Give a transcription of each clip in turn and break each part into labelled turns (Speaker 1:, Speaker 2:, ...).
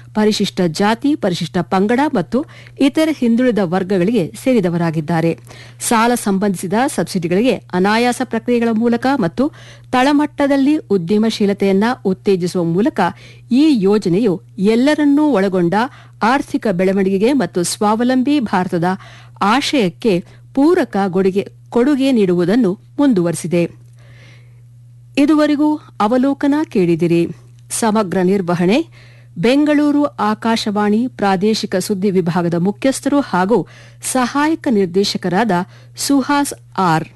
Speaker 1: ಪರಿಶಿಷ್ಟ ಜಾತಿ ಪರಿಶಿಷ್ಟ ಪಂಗಡ ಮತ್ತು ಇತರ ಹಿಂದುಳಿದ ವರ್ಗಗಳಿಗೆ ಸೇರಿದವರಾಗಿದ್ದಾರೆ ಸಾಲ ಸಂಬಂಧಿಸಿದ ಸಬ್ಸಿಡಿಗಳಿಗೆ ಅನಾಯಾಸ ಪ್ರಕ್ರಿಯೆಗಳ ಮೂಲಕ ಮತ್ತು ತಳಮಟ್ಟದಲ್ಲಿ ಉದ್ಯಮಶೀಲತೆಯನ್ನ ಉತ್ತೇಜಿಸುವ ಮೂಲಕ ಈ ಯೋಜನೆಯು ಎಲ್ಲರನ್ನೂ ಒಳಗೊಂಡ ಆರ್ಥಿಕ ಬೆಳವಣಿಗೆಗೆ ಮತ್ತು ಸ್ವಾವಲಂಬಿ ಭಾರತದ ಆಶಯಕ್ಕೆ ಪೂರಕ ಕೊಡುಗೆ ನೀಡುವುದನ್ನು ಮುಂದುವರೆಸಿದೆ ಇದುವರೆಗೂ ಅವಲೋಕನ ಕೇಳಿದಿರಿ ಸಮಗ್ರ ನಿರ್ವಹಣೆ ಬೆಂಗಳೂರು ಆಕಾಶವಾಣಿ ಪ್ರಾದೇಶಿಕ ಸುದ್ದಿ ವಿಭಾಗದ ಮುಖ್ಯಸ್ಥರು ಹಾಗೂ ಸಹಾಯಕ ನಿರ್ದೇಶಕರಾದ ಸುಹಾಸ್ ಆರ್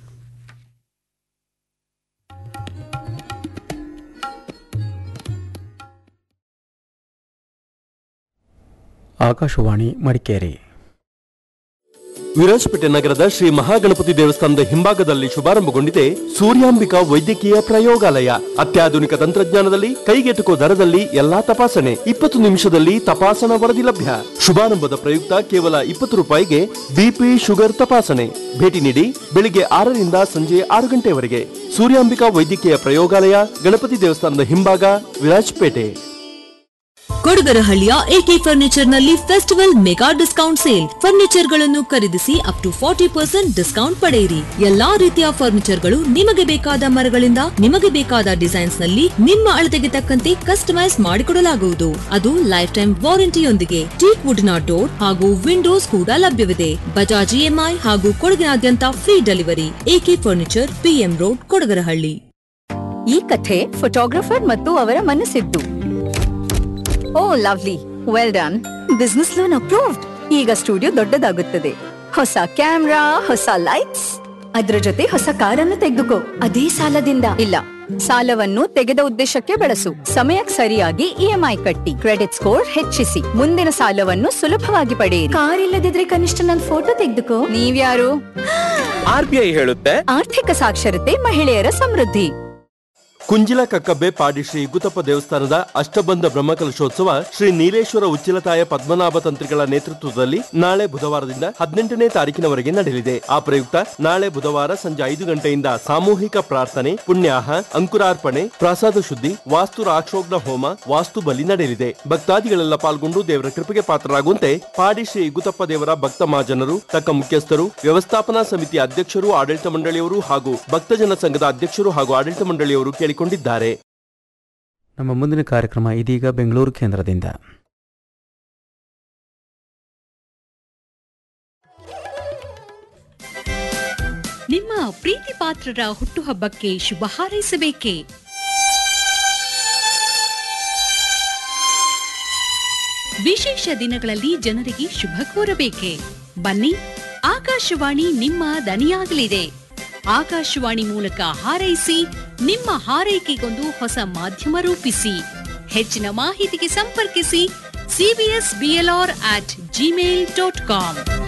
Speaker 2: ಆಕಾಶವಾಣಿ ಮಡಿಕೇರಿ
Speaker 3: ವಿರಾಜಪೇಟೆ ನಗರದ ಶ್ರೀ ಮಹಾಗಣಪತಿ ದೇವಸ್ಥಾನದ ಹಿಂಭಾಗದಲ್ಲಿ ಶುಭಾರಂಭಗೊಂಡಿದೆ ಸೂರ್ಯಾಂಬಿಕಾ ವೈದ್ಯಕೀಯ ಪ್ರಯೋಗಾಲಯ ಅತ್ಯಾಧುನಿಕ ತಂತ್ರಜ್ಞಾನದಲ್ಲಿ ಕೈಗೆಟುಕೋ ದರದಲ್ಲಿ ಎಲ್ಲಾ ತಪಾಸಣೆ ಇಪ್ಪತ್ತು ನಿಮಿಷದಲ್ಲಿ ತಪಾಸಣಾ ವರದಿ ಲಭ್ಯ ಶುಭಾರಂಭದ ಪ್ರಯುಕ್ತ ಕೇವಲ ಇಪ್ಪತ್ತು ರೂಪಾಯಿಗೆ ಬಿಪಿ ಶುಗರ್ ತಪಾಸಣೆ ಭೇಟಿ ನೀಡಿ ಬೆಳಿಗ್ಗೆ ಆರರಿಂದ ಸಂಜೆ ಆರು ಗಂಟೆವರೆಗೆ ಸೂರ್ಯಾಂಬಿಕಾ ವೈದ್ಯಕೀಯ ಪ್ರಯೋಗಾಲಯ ಗಣಪತಿ ದೇವಸ್ಥಾನದ ಹಿಂಭಾಗ ವಿರಾಜಪೇಟೆ
Speaker 4: ಕೊಡಗರಹಳ್ಳಿಯ ಎಕೆ ಫರ್ನಿಚರ್ ನಲ್ಲಿ festival mega discount sale furniture ಗಳನ್ನು ಖರೀದಿಸಿ up to forty percent discount ಪಡೆಯಿರಿ ಎಲ್ಲಾ ರೀತಿಯ ಫರ್ನಿಚರ್ ಗಳು ನಿಮಗೆ ಬೇಕಾದ ಮರಗಳಿಂದ ನಿಮಗೆ ಬೇಕಾದ ಡಿಸೈನ್ಸ್ ನಲ್ಲಿ ನಿಮ್ಮ ಅಳತೆಗೆ ತಕ್ಕಂತೆ ಕಸ್ಟಮೈಸ್ ಮಾಡಿಕೊಡಲಾಗುವುದು ಅದು ಲೈಫ್ ಟೈಮ್ ವಾರಂಟಿಯೊಂದಿಗೆ ಟೀಕ್ ವುಡ್ನ ಡೋರ್ ಹಾಗೂ ವಿಂಡೋಸ್ ಕೂಡ ಲಭ್ಯವಿದೆ ಬಜಾಜ್ ಇಎಂಐ ಹಾಗೂ ಕೊಡಗಿನಾದ್ಯಂತ free delivery AK furniture PM road Kodagarahalli
Speaker 5: ಈ ಕಥೆ ಫೋಟೋಗ್ರಫರ್ ಮತ್ತು ಅವರ ಮನಸ್ಸಿದ್ದು oh lovely well done business loan approved ಈಗ ಸ್ಟುಡಿಯೋ ದೊಡ್ಡದಾಗುತ್ತದೆ ಹೊಸ ಕ್ಯಾಮ್ರಾ ಹೊಸ ಲೈಟ್ಸ್ ಅದ್ರ ಜೊತೆ ಹೊಸ ಕಾರನ್ನು ತೆಗೆದುಕೋ ಅದೇ ಸಾಲದಿಂದ ಇಲ್ಲ ಸಾಲವನ್ನು ತೆಗೆದ ಉದ್ದೇಶಕ್ಕೆ ಬಳಸು ಸಮಯಕ್ಕೆ ಸರಿಯಾಗಿ ಇಎಂಐ ಕಟ್ಟಿ ಕ್ರೆಡಿಟ್ ಸ್ಕೋರ್ ಹೆಚ್ಚಿಸಿ ಮುಂದಿನ ಸಾಲವನ್ನು ಸುಲಭವಾಗಿ ಪಡೆಯಿರಿ ಕಾರ್ ಇಲ್ಲದಿದ್ರೆ ಕನಿಷ್ಠ ನನ್ನ ಫೋಟೋ ತೆಗೆದುಕೋ ನೀವ್ಯಾರು
Speaker 3: ಆರ್ಬಿಐ ಹೇಳುತ್ತೆ
Speaker 5: ಆರ್ಥಿಕ ಸಾಕ್ಷರತೆ ಮಹಿಳೆಯರ ಸಮೃದ್ಧಿ
Speaker 3: ಕುಂಜಿಲ ಕಕ್ಕಬ್ಬೆ ಪಾಡಿ ಶ್ರೀ ಗುತಪ್ಪ ದೇವಸ್ಥಾನದ ಅಷ್ಟಬಂಧ ಬ್ರಹ್ಮಕಲಶೋತ್ಸವ ಶ್ರೀ ನೀಲೇಶ್ವರ ಉಚ್ಚಿಲತಾಯ ಪದ್ಮನಾಭ ತಂತ್ರಿಗಳ ನೇತೃತ್ವದಲ್ಲಿ ನಾಳೆ ಬುಧವಾರದಿಂದ ಹದಿನೆಂಟನೇ ತಾರೀಕಿನವರೆಗೆ ನಡೆಯಲಿದೆ ಆ ಪ್ರಯುಕ್ತ ನಾಳೆ ಬುಧವಾರ ಸಂಜೆ ಐದು ಗಂಟೆಯಿಂದ ಸಾಮೂಹಿಕ ಪ್ರಾರ್ಥನೆ ಪುಣ್ಯಾಹ ಅಂಕುರಾರ್ಪಣೆ ಪ್ರಸಾದ ಶುದ್ಧಿ ವಾಸ್ತು ರಾಕ್ಷೋಗ್ನ ಹೋಮ ವಾಸ್ತು ಬಲಿ ನಡೆಯಲಿದೆ ಭಕ್ತಾದಿಗಳೆಲ್ಲ ಪಾಲ್ಗೊಂಡು ದೇವರ ಕೃಪೆಗೆ ಪಾತ್ರರಾಗುವಂತೆ ಪಾಡಿ ಶ್ರೀ ಗುತಪ್ಪ ದೇವರ ಭಕ್ತ ಮಹಾಜನರು ತಕ್ಕ ಮುಖ್ಯಸ್ಥರು ವ್ಯವಸ್ಥಾಪನಾ ಸಮಿತಿ ಅಧ್ಯಕ್ಷರು ಆಡಳಿತ ಮಂಡಳಿಯವರು ಹಾಗೂ ಭಕ್ತಜನ ಸಂಘದ ಅಧ್ಯಕ್ಷರು ಹಾಗೂ ಆಡಳಿತ ಮಂಡಳಿಯವರು ಕೇಳಿಕೊಂಡಿದ್ದಾರೆ
Speaker 2: ನಮ್ಮ ಮುಂದಿನ ಕಾರ್ಯಕ್ರಮ ಇದೀಗ ಬೆಂಗಳೂರು ಕೇಂದ್ರದಿಂದ
Speaker 6: ನಿಮ್ಮ ಪ್ರೀತಿ ಪಾತ್ರರ ಹುಟ್ಟುಹಬ್ಬಕ್ಕೆ ಶುಭ ಹಾರೈಸಬೇಕೇ ವಿಶೇಷ ದಿನಗಳಲ್ಲಿ ಜನರಿಗೆ ಶುಭ ಕೋರಬೇಕೆ ಬನ್ನಿ ಆಕಾಶವಾಣಿ ನಿಮ್ಮ ದನಿಯಾಗಲಿದೆ ಆಕಾಶವಾಣಿ ಮೂಲಕ ಹಾರೈಸಿ ನಿಮ್ಮ ಹಾರೈಕೆಗೊಂದು ಹೊಸ ಮಾಧ್ಯಮ ರೂಪಿಸಿ ಹೆಚ್ಚಿನ ಮಾಹಿತಿಗೆ ಸಂಪರ್ಕಿಸಿ CBS BLR at Gmail dot com